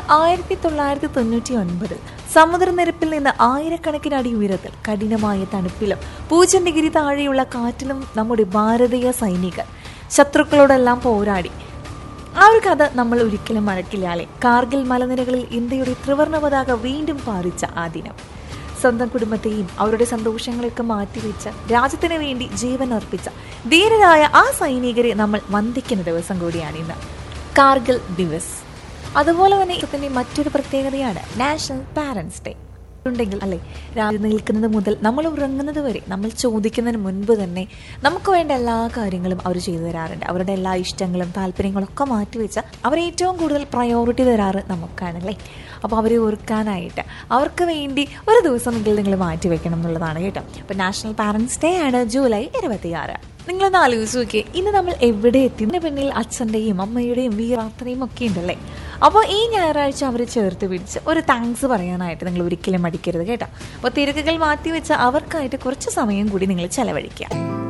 ആയിരത്തി തൊള്ളായിരത്തി തൊണ്ണൂറ്റി ഒൻപതിൽ സമുദ്രനിരപ്പിൽ നിന്ന് ആയിരക്കണക്കിന് അടി ഉയരത്തിൽ കഠിനമായ തണുപ്പിലും പൂജ്യം ഡിഗ്രി താഴെയുള്ള കാറ്റിലും നമ്മുടെ ഭാരതീയ സൈനികർ ശത്രുക്കളോടെല്ലാം പോരാടി ആ ഒരു കഥ നമ്മൾ ഒരിക്കലും മറക്കില്ല അല്ലേ കാർഗിൽ മലനിരകളിൽ ഇന്ത്യയുടെ ത്രിവർണ്ണ പതാക വീണ്ടും പാറിച്ച ആ ദിനം സ്വന്തം കുടുംബത്തെയും അവരുടെ സന്തോഷങ്ങളെയൊക്കെ മാറ്റിവെച്ച് രാജ്യത്തിന് വേണ്ടി ജീവൻ അർപ്പിച്ച ധീരരായ ആ സൈനികരെ നമ്മൾ വന്ദിക്കുന്ന ദിവസം കൂടിയാണ് ഇന്ന് കാർഗിൽ ദിവസ് അതുപോലെ തന്നെ ഇതിന്റെ മറ്റൊരു പ്രത്യേകതയാണ് നാഷണൽ പാരന്റ്സ് ഡേ ഉണ്ടെങ്കിൽ അല്ലെ രാവിലെ നിൽക്കുന്നത് മുതൽ നമ്മൾ ഉറങ്ങുന്നത് വരെ നമ്മൾ ചോദിക്കുന്നതിന് മുൻപ് തന്നെ നമുക്ക് വേണ്ട എല്ലാ കാര്യങ്ങളും അവർ ചെയ്തു തരാറുണ്ട് അവരുടെ എല്ലാ ഇഷ്ടങ്ങളും താല്പര്യങ്ങളും ഒക്കെ മാറ്റിവെച്ച് അവർ ഏറ്റവും കൂടുതൽ പ്രയോറിറ്റി തരാറ് നമുക്കാണല്ലേ അപ്പോൾ അവരെ ഓർക്കാനായിട്ട് അവർക്ക് വേണ്ടി ഒരു ദിവസമെങ്കിലും നിങ്ങൾ മാറ്റി വെക്കണം എന്നുള്ളതാണ് കേട്ടോ അപ്പോൾ നാഷണൽ പാരന്റ്സ് ഡേ ആണ് ജൂലൈ ഇരുപത്തിയാറ് നിങ്ങളൊന്ന് ആലോചിച്ച് നോക്കിയേ ഇന്ന് നമ്മൾ എവിടെ എത്തി ഇതിന് പിന്നിൽ അച്ഛൻ്റെയും അമ്മയുടെയും വീരാത്രയും ഒക്കെ ഉണ്ടല്ലേ അപ്പോൾ ഈ ഞായറാഴ്ച അവർ ചേർത്ത് പിടിച്ച് ഒരു താങ്ക്സ് പറയാനായിട്ട് നിങ്ങൾ ഒരിക്കലും മടിക്കരുത് കേട്ടോ അപ്പോൾ തിരക്കുകൾ മാറ്റി വെച്ച് അവർക്കായിട്ട് കുറച്ച് സമയം കൂടി നിങ്ങൾ ചെലവഴിക്കുക